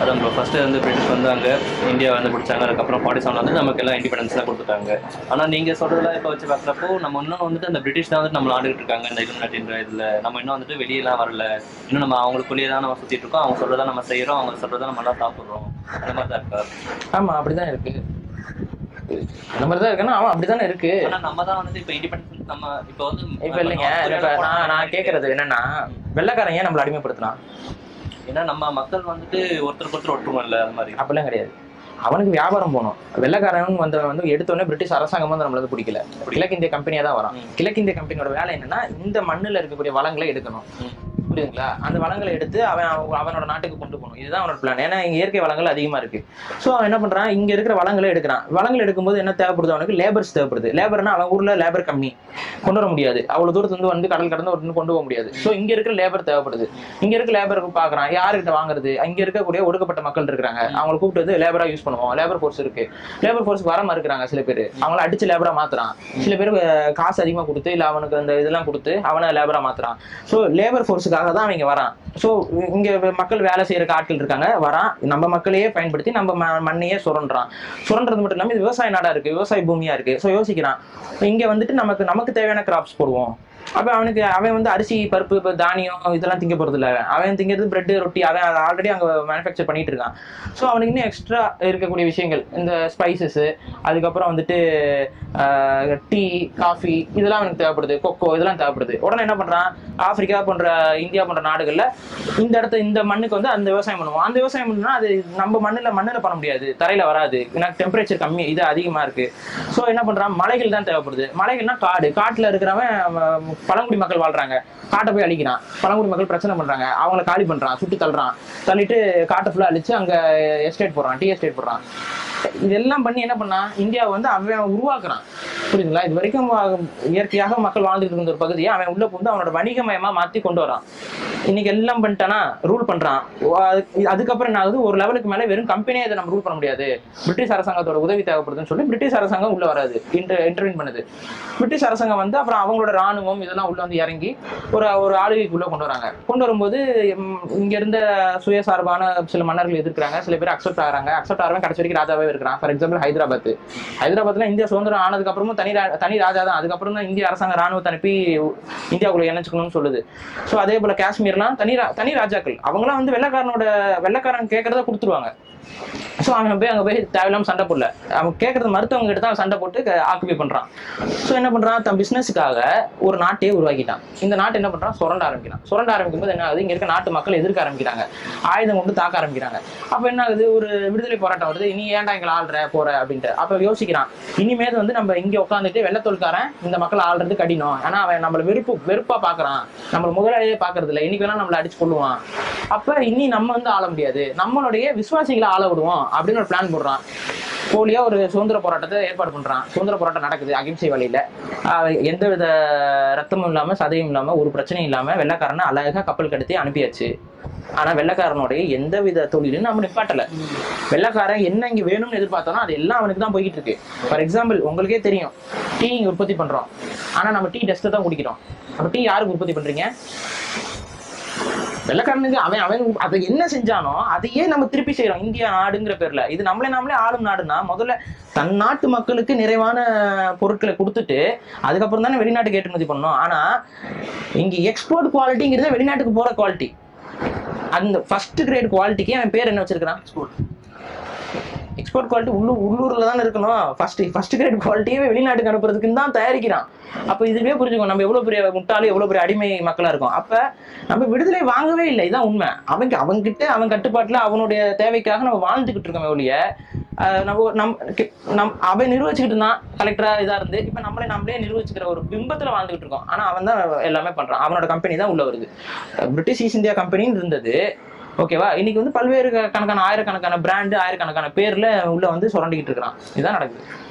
அதான் bro first வந்து British வந்தாங்க இந்தியா வந்து பிடிச்சாங்க அதுக்கப்புறம் ஃபார்ட்டி செவன் வந்து நமக்கு எல்லாம் இண்டிபெண்டன்ஸ்லாம் கொடுத்துட்டாங்க ஆனால் நீங்கள் சொல்கிறதெல்லாம் இப்போ வச்சு பார்க்குறப்போ நம்ம இன்னும் வந்துட்டு அந்த பிரிட்டிஷ் தான் வந்து நம்ம ஆண்டுகிட்டு இருக்காங்க இந்த இலுமினாட்டின்ற இதில் நம்ம இன்னும் வந்துட்டு வெளியெல்லாம் வரல இன்னும் நம்ம அவங்களுக்குள்ளேயே தான் நம்ம சுற்றிட்டு இருக்கோம் அவங்க சொல்கிறதா நம்ம செய்கிறோம் அவங்க சொல்கிறதா நம்ம எல்லாம் சாப்பிட்றோம் அந்த மாதிரி தான் இருக்கா ஆமா அப்படிதான் இருக்கு அந்த மாதிரி தான் இருக்குன்னா அவன் அப்படிதானே இருக்கு ஆனால் நம்ம தான் வந்துட்டு இப்போ இண்டிபெண்டன்ஸ் நம்ம இப்போ வந்து இப்ப இல்லைங்க இப்ப நான் நான் கேக்குறது என்னன்னா வெள்ளைக்காரன் ஏன் நம்மள அடிமைப்படுத்தினான் ஏன்னா நம்ம மக்கள் வந்துட்டு ஒருத்தருக்கு ஒருத்தர் ஒற்றுமை இல்லை அது மாதிரி அப்படிலாம் கிடையாது அவனுக்கு வியாபாரம் போகணும் வெள்ளைக்காரன் வந்து வந்து எடுத்தோடனே பிரிட்டிஷ் அரசாங்கம் வந்து நம்மள வந்து பிடிக்கல கிழக்கிந்திய கம்பெனியா தான் வரான் ம். கிழக்கிந்திய கம்பெனியோட வேலை என்னன்னா இந்த மண்ணுல இருக்கக்கூடிய வளங்களை எடுக்கணும் ம். புரியுதுங்களா அந்த வளங்களை எடுத்து அவன் அவ- அவனோட நாட்டுக்கு கொண்டு போகணும் இதுதான் அவனோட பிளான் ஏன்னா இங்க இயற்கை வளங்கள் அதிகமா இருக்கு ஸோ அவன் என்ன பண்றான் இங்க இருக்கிற வளங்களை எடுக்கிறான் வளங்கள் எடுக்கும்போது என்ன தேவைப்படுது அவனுக்கு லேபர்ஸ் தேவைப்படுது லேபர்னா அவன் ஊர்ல லேபர் கம்மி கொண்டு வர முடியாது அவ்வளவு தூரத்துல இருந்து வந்து கடல் கடந்து ஒரு கொண்டு போக முடியாது ஸோ இங்க இருக்கிற லேபர் தேவைப்படுது இங்க இருக்க லேபர் பாக்குறான் யாருக்கிட்ட வாங்குறது இங்க இருக்கக்கூடிய ஒடுக்கப்பட்ட மக்கள் இருக்காங்க அவங்களை கூப்பிட்டு வந்து லேபரா யூஸ் பண்ணுவோம் லேபர் ஃபோர்ஸ் இருக்கு லேபர் ஃபோர்ஸ்க்கு வர மறுக்கிறாங்க சில பேர் அவங்கள அடிச்சு லேபரா மாத்துறான் சில பேர் அஹ், காசு அதிகமா கொடுத்து இல்ல அவனுக்கு அந்த இதெல்லாம் கொடுத்து அவனை லேபரா மாத்துறான் ஸோ லேபர் ஃபோர்ஸுக்காக தான் அவங்க வரான் ஸோ இங்க மக்கள் வேலை செய்யற ஆட்கள் இருக்காங்க வரான் நம்ம மக்களையே பயன்படுத்தி நம்ம ம- மண்ணையே சுரண்டுறான் சுரண்டுறது மட்டும் இல்லாம இது விவசாய நாடா இருக்கு விவசாய பூமியா இருக்கு ஸோ யோசிக்கிறான் இங்க வந்துட்டு நமக்கு நமக்கு தேவையான கிராப்ஸ் போடுவோம் அப்ப அவனுக்கு அவன் வந்து அரிசி பருப்பு இப்போ தானியம் இதெல்லாம் திங்க போறது இல்ல அவன் திங்கிறது பிரெட் ரொட்டி அவன் அதை ஆல்ரெடி அங்க மேனுஃபேக்சர் பண்ணிட்டு இருக்கான் ஸோ அவனுக்கு இன்னும் எக்ஸ்ட்ரா இருக்கக்கூடிய விஷயங்கள் இந்த ஸ்பைசஸ் அதுக்கப்புறம் வந்துட்டு டீ காஃபி இதெல்லாம் அவனுக்கு தேவைப்படுது கொக்கோ இதெல்லாம் தேவைப்படுது உடனே என்ன பண்றான் ஆப்பிரிக்கா போன்ற இந்தியா போன்ற நாடுகள்ல இந்த இடத்த இந்த மண்ணுக்கு வந்து அந்த விவசாயம் பண்ணுவோம் அந்த விவசாயம் பண்ணா அது நம்ம மண்ணுல மண்ணுல பண்ண முடியாது தரையில வராது ஏன்னா டெம்பரேச்சர் கம்மி இது அதிகமா இருக்கு ஸோ என்ன பண்றான் மலைகள் தான் தேவைப்படுது மலைகள்னா காடு காட்டுல இருக்கிறவன் அவன் பழங்குடி மக்கள் வாழ்றாங்க காட்டை போய் அழிக்கிறான் பழங்குடி மக்கள் பிரச்சனை பண்றாங்க அவங்கள காலி பண்றான் சுட்டு தள்ளுறான் தள்ளிட்டு காட்டை ஃபுல்லா அழிச்சு அங்க எஸ்டேட் போடுறான் டீ எஸ்டேட் போடுறான் இதெல்லாம் பண்ணி என்ன பண்ணான் இந்தியாவை வந்து அவன் உருவாக்குறான் புரியுதுங்களா இது வரைக்கும் அஹ், இயற்கையாக மக்கள் வாழ்ந்துட்டு இருந்த ஒரு பகுதியை அவன் உள்ள புகுந்து அவனோட வணிகமயமா மாத்தி கொண்டு வரான் இன்னைக்கு எல்லாம் பண்ணிட்டானா ரூல் பண்றான் வா- அதுக்கு- அதுக்கப்புறம் என்ன ஆகுது ஒரு லெவலுக்கு மேல வெறும் கம்பெனியே இதை நம்ம ரூல் பண்ண முடியாது பிரிட்டிஷ் அரசாங்கத்தோட உதவி தேவைப்படுதுன்னு சொல்லி பிரிட்டிஷ் அரசாங்கம் உள்ள வராது இன்டர் இன்டர்வின் பண்ணுது பிரிட்டிஷ் அரசாங்கம் வந்து அப்புறம் அவங்களோட ராணுவம் இதெல்லாம் உள்ள வந்து இறங்கி ஒரு ஒரு ஆளுகைக்குள்ள கொண்டு வராங்க கொண்டு வரும்போது ம், இங்க இருந்த சுயசார்பான சில மன்னர்கள் எதிர்க்கிறாங்க சில பேர் அக்செப்ட் ஆகிறாங்க அக்செப்ட் ஆகிறவங்க கடைசி வரைக்கும் ராஜாவே இருக்கிறான் ஃபார் எக்ஸாம்பிள் ஹைதராபாத் ஹைதராபாத்ல இந்தியா சுதந்திரம் ஆனதுக்கு அப்புறமும் தனி ரா- தனி ராஜா தான் அதுக்கப்புறம் தான் இந்திய அரசாங்க ராணுவத்தை அனுப்பி இந்தியாவுக்குள்ள இணைச்சுக்கணும்னு சொல்லுது ஸோ அதே போல காஷ்மீர்லாம் தனி ரா- தனி ராஜாக்கள் அவங்களாம் வந்து வெள்ளக்காரனோட வெள்ளக்காரன் கேட்கறத கொடுத்துருவாங்க ஸோ அவன் போய் அங்கே போய் தேவையில்லாம சண்டை போடல அவன் கேட்கறது மருத்துவங்க கிட்ட தான் சண்டை போட்டு ஆக்குபை பண்றான் ஸோ என்ன பண்றான் தன் பிசினஸுக்காக ஒரு நாட்டையே உருவாக்கிட்டான் இந்த நாட்டை என்ன பண்றான் சுரண்ட ஆரம்பிக்கிறான் சுரண்ட ஆரம்பிக்கும் போது என்ன ஆகுது இங்க இருக்க நாட்டு மக்கள் எதிர்க்க ஆரம்பிக்கிறாங்க ஆயுதம் கொண்டு தாக்க ஆரம்பிக்கிறாங்க அப்ப என்ன ஆகுது ஒரு விடுதலை போராட்டம் வருது நீ ஏன்டா எங்களை ஆள்ற போற அப்படின்ட்டு அப்ப யோசிக்கிறான் இனிமேல் வந்து நம்ம இங்க உட்காந்துட்டு வெள்ளத்தோல்காரன் இந்த மக்கள் ஆள்றது கடினம் ஆனா அவன் நம்மள வெறுப்பு வெறுப்பா பாக்குறான் நம்மள முதலாளியே பாக்குறது இல்ல இன்னைக்கு வேணா நம்மள அடிச்சு கொள்ளுவான் அப்ப இனி நம்ம வந்து ஆள முடியாது நம்மளுடைய விசுவாசிகளை ஆள விடுவோம் அப்படின்னு ஒரு பிளான் போடுறான் போலியா ஒரு சுதந்திர போராட்டத்தை ஏற்பாடு பண்றான் சுதந்திர போராட்டம் நடக்குது அகிம்சை வழியில ஆஹ் எந்தவித ரத்தமும் இல்லாம சதையும் இல்லாம ஒரு பிரச்சனையும் இல்லாம வெள்ளைக்காரனை அழகா கப்பல் கடத்தி அனுப்பியாச்சு ஆனா வெள்ளைக்காரனுடைய எந்தவித தொழிலும் நம்ம நிப்பாட்டல வெள்ளைக்காரன் என்ன இங்க வேணும்னு எதிர்பார்த்தானோ அது எல்லாம் அவனுக்கு தான் போய்கிட்டு இருக்கு ஃபார் எக்ஸாம்பிள் உங்களுக்கே தெரியும் டீ இங்க உற்பத்தி பண்றோம் ஆனா நம்ம டீ டெஸ்ட்டை தான் குடிக்கிறோம் அப்ப டீ யாருக்கு உற்பத்தி பண்றீங்க வெள்ளக்காரனுக்கு அவன் அவன் அதை என்ன செஞ்சானோ அதையே நம்ம திருப்பி செய்யறோம் இந்தியா நாடுங்கிற பேர்ல இது நம்மளே நாமளே ஆளும் நாடுனா முதல்ல தன் நாட்டு மக்களுக்கு நிறைவான பொருட்களை கொடுத்துட்டு அதுக்கப்புறம் தானே வெளிநாட்டுக்கு ஏற்றுமதி பண்ணோம் ஆனா இங்க எக்ஸ்போர்ட் குவாலிட்டிங்கிறது வெளிநாட்டுக்கு போற குவாலிட்டி அந்த ஃபர்ஸ்ட் கிரேட் குவாலிட்டிக்கு அவன் பேர் என்ன வச்சிருக்கான் எக்ஸ்போர்ட் குவாலிட்டி உள்ளூர் உள்ளூர்ல தான் இருக்கணும் ஃபர்ஸ்ட் ஃபர்ஸ்ட் கிரேட் குவாலிட்டியே வெளிநாட்டுக்கு அனுப்புறதுக்கு தான் தயாரிக்கிறான் அப்ப இதுவே புரிஞ்சுக்கோ நம்ம எவ்வளவு பெரிய முட்டாளு எவ்வளவு பெரிய அடிமை மக்களா இருக்கோம் அப்ப நம்ம விடுதலை வாங்கவே இல்லை இதான் உண்மை அவங்க அவன்கிட்ட அவன் கட்டுப்பாட்டுல அவனுடைய தேவைக்காக நம்ம வாழ்ந்துகிட்டு இருக்கோமே ஒழிய ஆஹ் நம்ம நம் கி- நம் அவன் நிர்வகிச்சுக்கிட்டு இருந்தான் கலெக்டரா இதா இருந்து இப்ப நம்மளே நம்மளே நிர்வகிச்சுக்கிற ஒரு பிம்பத்துல வாழ்ந்துகிட்டு இருக்கோம் ஆனா அவன் தான் எல்லாமே பண்றான் அவனோட கம்பெனி தான் உள்ள வருது பிரிட்டிஷ் ஈஸ்ட் இந்தியா கம்பெனின்னு இருந்தது ஓகேவா இன்னைக்கு வந்து பல்வேறு க- கணக்கான ஆயிரக்கணக்கான பிராண்டு ஆயிரக்கணக்கான பேர்ல உள்ள வந்து சுரண்டிக்கிட்டு இருக்கிறான் இதுதான் நடக்குது